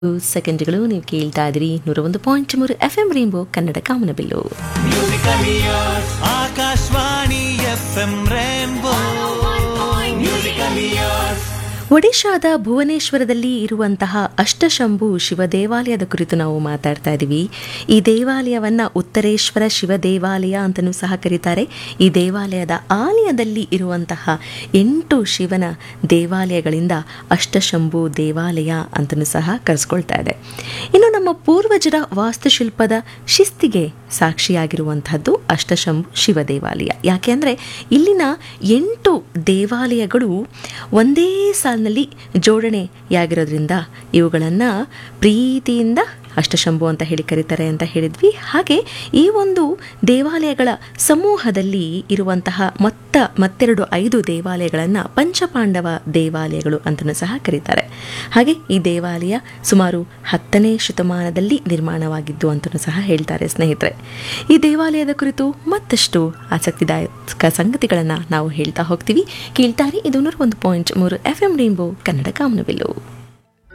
ಸೆಕೆಂಡ್ಗಳು ನೀವು ಕೇಳ್ತಾ ಇದ್ದೀರಿ ನೂರ ಒಂದು ಪಾಯಿಂಟ್ ಮೂರು ಎಫ್ ಎಂ ರೇಂಬೋ ಕನ್ನಡ ಕಾಮನಬಿಲ್ಲು Akashvani F M rainbow musical years ಒಡಿಶಾದ ಭುವನೇಶ್ವರದಲ್ಲಿ ಇರುವಂತಹ ಅಷ್ಟಶಂಭು ಶಿವ ದೇವಾಲಯದ ಕುರಿತು ನಾವು ಮಾತಾಡ್ತಾ ಇದ್ದೀವಿ ಈ ದೇವಾಲಯವನ್ನ ಉತ್ತರೇಶ್ವರ ಶಿವ ದೇವಾಲಯ ಅಂತಲೂ ಸಹ ಕರೀತಾರೆ ಈ ದೇವಾಲಯದ ಆಲಯದಲ್ಲಿ ಇರುವಂತಹ ಎಂಟು ಶಿವನ ದೇವಾಲಯಗಳಿಂದ ಅಷ್ಟಶಂಭು ದೇವಾಲಯ ಅಂತಲೂ ಸಹ ಕರೆಸ್ಕೊಳ್ತಾ ಇದೆ ಇನ್ನು ನಮ್ಮ ಪೂರ್ವಜರ ವಾಸ್ತುಶಿಲ್ಪದ ಶಿಸ್ತಿಗೆ ಸಾಕ್ಷಿಯಾಗಿರುವಂತಹದ್ದು ಅಷ್ಟಶಂಭು ಶಿವ ದೇವಾಲಯ ಯಾಕೆ ಅಂದರೆ ಇಲ್ಲಿನ ಎಂಟು ದೇವಾಲಯಗಳು ಒಂದೇ ಸಾಲಿನಲ್ಲಿ ಜೋಡಣೆಯಾಗಿರೋದ್ರಿಂದ ಇವುಗಳನ್ನು ಪ್ರೀತಿಯಿಂದ ಅಷ್ಟಶಂಭು ಅಂತ ಹೇಳಿ ಕರೀತಾರೆ ಅಂತ ಹೇಳಿದ್ವಿ ಹಾಗೆ ಈ ಒಂದು ದೇವಾಲಯಗಳ ಸಮೂಹದಲ್ಲಿ ಇರುವಂತಹ ಮತ್ತ ಮತ್ತೆರಡು ಐದು ದೇವಾಲಯಗಳನ್ನು ಪಂಚಪಾಂಡವ ದೇವಾಲಯಗಳು ಅಂತಲೂ ಸಹ ಕರೀತಾರೆ ಹಾಗೆ ಈ ದೇವಾಲಯ ಸುಮಾರು ಹತ್ತನೇ ಶತಮಾನದಲ್ಲಿ ನಿರ್ಮಾಣವಾಗಿದ್ದು ಅಂತಲೂ ಸಹ ಹೇಳ್ತಾರೆ ಸ್ನೇಹಿತರೆ ಈ ದೇವಾಲಯದ ಕುರಿತು ಮತ್ತಷ್ಟು ಆಸಕ್ತಿದಾಯಕ ಸಂಗತಿಗಳನ್ನು ನಾವು ಹೇಳ್ತಾ ಹೋಗ್ತೀವಿ ಕೇಳ್ತಾರೆ ಇದು ನೂರ ಒಂದು ಪಾಯಿಂಟ್ ಮೂರು ಎಫ್ ಎಂ ರೇಂಬೋ ಕನ್ನಡ ಕಾಮನಬಿಲ್ಲು